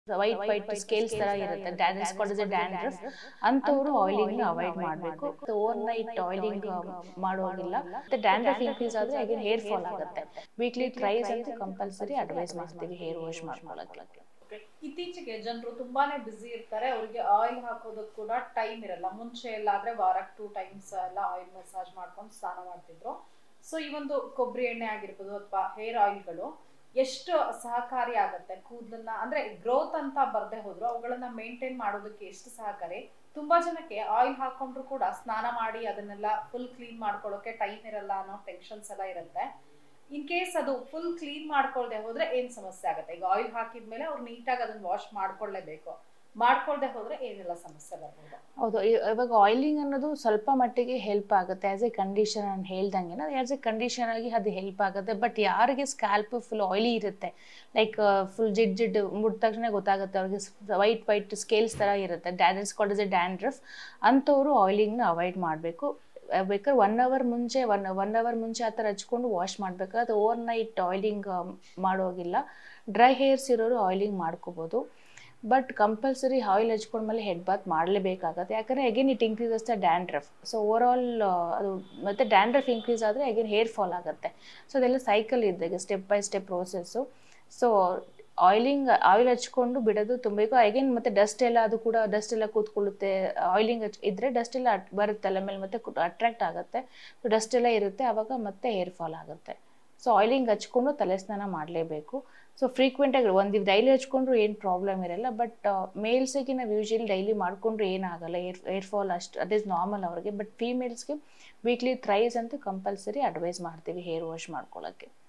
white white scales ತರ ಇರುತ್ತೆ dance called dandruff ಅಂತವರು ಆಯಿಲಿಂಗ್ ಅವಾಯ್ಡ್ ಮಾಡಬೇಕು ಓವರ್ ನೈಟ್ ಆಯಿಲಿಂಗ್ ಮಾಡೋಗಿಲ್ಲ ಮತ್ತೆ ಡ್ಯಾಂಡ್ರಫ್ ಇನ್ಕ್ರೀಸ್ ಆದ್ರೆ ಅಗೇನ್ ಹೇರ್ ಫಾಲ್ ಆಗುತ್ತೆ ವೀಕ್ಲಿ ಟ್ರೈಸ್ ಅಂತ ಕಂಪಲ್ಸರಿ ಅಡ್ವೈಸ್ ಮಾಡ್ತೀವಿ ಹೇರ್ ವಾಶ್ ಮಾಡ್ಕೊಳ್ಳೋಕೆ ಇತ್ತೀಚೆಗೆ ಜನರು ತುಂಬಾನೇ ಬ್ಯುಸಿ ಇರ್ತಾರೆ ಅವ್ರಿಗೆ ಆಯಿಲ್ ಹಾಕೋದಕ್ಕೆ ಕೂಡ ಟೈಮ್ ಇರಲ್ಲ ಮುಂಚೆ ಎಲ್ಲ ಆದ್ರೆ ವಾರಕ್ಕೆ ಟೂ ಟೈಮ್ಸ್ ಎಲ್ಲ ಆಯಿಲ್ ಮಸಾಜ್ ಮಾಡ್ಕೊಂಡು ಸ್ನಾನ ಮಾಡ್ತಿದ್ರು ಸೊ ಈ ಒಂದು ಕೊಬ್ಬರಿ ಎಣ್ಣೆ ಆಗಿರ್ಬೋದು ಅಥವಾ ಹೇರ್ ಆಯಿಲ್ಗಳು ಎಷ್ಟು ಸಹಕಾರಿ ಆಗುತ್ತೆ ಕೂದಲನ್ನ ಅಂದ್ರೆ ಗ್ರೋತ್ ಅಂತ ಬರ್ದೆ ಹೋದ್ರು ಅವುಗಳನ್ನ ಮೇಂಟೈನ್ ಮಾಡೋದಕ್ಕೆ ಎಷ್ಟು ಸಹಕಾರಿ ತುಂಬಾ ಜನಕ್ಕೆ ಆಯಿಲ್ ಹಾಕೊಂಡ್ರು ಕೂಡ ಸ್ನಾನ ಮಾಡಿ ಅದನ್ನೆಲ್ಲ ಫುಲ್ ಕ್ಲೀನ್ ಮಾಡ್ಕೊಳ್ಳೋಕೆ ಟೈಮ್ ಇರಲ್ಲ ಅನ್ನೋ ಟೆನ್ಷನ್ಸ್ ಎಲ್ಲ ಇರುತ್ತೆ ಇನ್ ಕೇಸ್ ಅದು ಫುಲ್ ಕ್ಲೀನ್ ಮಾಡ್ಕೊಳ್ದೆ ಹೋದ್ರೆ ಏನ್ ಸಮಸ್ಯೆ ಆಗುತ್ತೆ ಈಗ ಆಯಿಲ್ ಹಾಕಿದ್ಮೇಲೆ ಅವ್ರು ನೀಟಾಗಿ ಅದನ್ನ ವಾಶ್ ಮಾಡ್ಕೊಳ್ಳೇಬೇಕು ಮಾಡ್ಕೊಳ್ದೆ ಹೋದ್ರೆ ಏನೆಲ್ಲ ಸಮಸ್ಯೆ ಬರ್ಬೋದು ಹೌದು ಇ- ಇವಾಗ ಆಯಿಲಿಂಗ್ ಅನ್ನೋದು ಸ್ವಲ್ಪ ಮಟ್ಟಿಗೆ ಹೆಲ್ಪ್ ಆಗುತ್ತೆ ಆಸ್ ಎ ಕಂಡೀಷನ್ ನಾನು ಹೇಳ್ದಂಗೆ ಆಸ್ ಎ ಕಂಡೀಷನ್ ಆಗಿ ಅದು ಹೆಲ್ಪ್ ಆಗುತ್ತೆ ಬಟ್ ಯಾರಿಗೆ ಸ್ಕ್ಯಾಲ್ಪ್ ಫುಲ್ ಆಯಿಲಿ ಇರುತ್ತೆ ಲೈಕ್ ಫುಲ್ ಜಿಡ್ ಜಿಡ್ ಮುಟ್ಟ ತಕ್ಷಣ ಗೊತ್ತಾಗುತ್ತೆ ಅವ್ರಿಗೆ ವೈಟ್ ವೈಟ್ ಸ್ಕೇಲ್ಸ್ ಥರ ಇರುತ್ತೆ ಡ್ಯಾನ್ಸ್ ಕಾಲ್ಡ್ ಎ ಡ್ಯಾಂಡ್ರಫ್ ಅಂಥವ್ರು ಆಯಿಲಿಂಗ್ನ ಅವಾಯ್ಡ್ ಮಾಡಬೇಕು ಬೇಕಾದ್ರೆ ಒನ್ ಅವರ್ ಮುಂಚೆ ಒನ್ ಒನ್ ಅವರ್ ಮುಂಚೆ ಆ ಥರ ಹಚ್ಕೊಂಡು ವಾಶ್ ಮಾಡಬೇಕು ಅದು ಓವರ್ ನೈಟ್ ಆಯಿಲಿಂಗ್ ಮಾಡೋಗಿಲ್ಲ ಡ್ರೈ ಹೇರ್ಸ್ ಇರೋರು ಆಯಿಲಿಂಗ್ ಮಾಡ್ಕೋಬೋದು ಬಟ್ ಕಂಪಲ್ಸರಿ ಆಯಿಲ್ ಹಚ್ಕೊಂಡ್ಮೇಲೆ ಹೆಡ್ ಬಾತ್ ಮಾಡಲೇಬೇಕಾಗತ್ತೆ ಯಾಕಂದರೆ again it increases the dandruff so over all ಅದು ಮತ್ತು ಡ್ಯಾಂಡ್ರಫ್ ಇನ್ಕ್ರೀಸ್ ಆದರೆ ಅಗೇನ್ ಹೇರ್ ಫಾಲ್ ಆಗುತ್ತೆ ಸೊ ಅದೆಲ್ಲ ಸೈಕಲ್ ಇದ್ದಾಗ step by step process so oiling oil ಹಚ್ಕೊಂಡು ಬಿಡೋದು ತುಂಬ ಈಗ ಅಗೇನ್ ಮತ್ತೆ ಡಸ್ಟ್ ಎಲ್ಲ ಅದು ಕೂಡ ಡಸ್ಟ್ ಎಲ್ಲ ಕೂತ್ಕೊಳ್ಳುತ್ತೆ ಆಯಿಲಿಂಗ್ ಇದ್ರೆ ಡಸ್ಟ್ ಎಲ್ಲ ಅಟ್- ಬರುತ್ತೆ ಅಲ್ಲ ಮೇಲೆ ಮತ್ತೆ ಅಟ್ರಾಕ್ಟ್ ಆಗುತ್ತೆ ಸೊ ಡಸ್ಟ್ ಎಲ್ಲ ಇರುತ್ತೆ ಆವಾಗ ಮತ್ತೆ ಹೇರ್ ಫಾಲ್ ಆಗುತ್ತೆ ಸೊ ಆಯಿಲಿಂಗ್ ಹಚ್ಕೊಂಡು ತಲೆ ಸ್ನಾನ ಮಾಡಲೇಬೇಕು ಸೊ ಫ್ರೀಕ್ವೆಂಟಾಗಿ ಒಂದು ಡೈಲಿ ಹಚ್ಕೊಂಡ್ರು ಏನು ಪ್ರಾಬ್ಲಮ್ ಇರಲ್ಲ ಬಟ್ ಮೇಲ್ಸಿಗೆ ನಾವು ಯೂಶಲಿ ಡೈಲಿ ಮಾಡಿಕೊಂಡ್ರು ಏನಾಗಲ್ಲ ಏರ್ ಏರ್ ಫಾಲ್ ಅಷ್ಟು ಅಟ್ ಇಸ್ ನಾರ್ಮಲ್ ಅವ್ರಿಗೆ ಬಟ್ ಫೀಮೇಲ್ಸ್ಗೆ ವೀಕ್ಲಿ ಥ್ರೈಸ್ ಅಂತೂ ಕಂಪಲ್ಸರಿ ಅಡ್ವೈಸ್ ಮಾಡ್ತೀವಿ ಹೇರ್ ವಾಶ್ ಮಾಡ್ಕೊಳ್ಳೋಕ್ಕೆ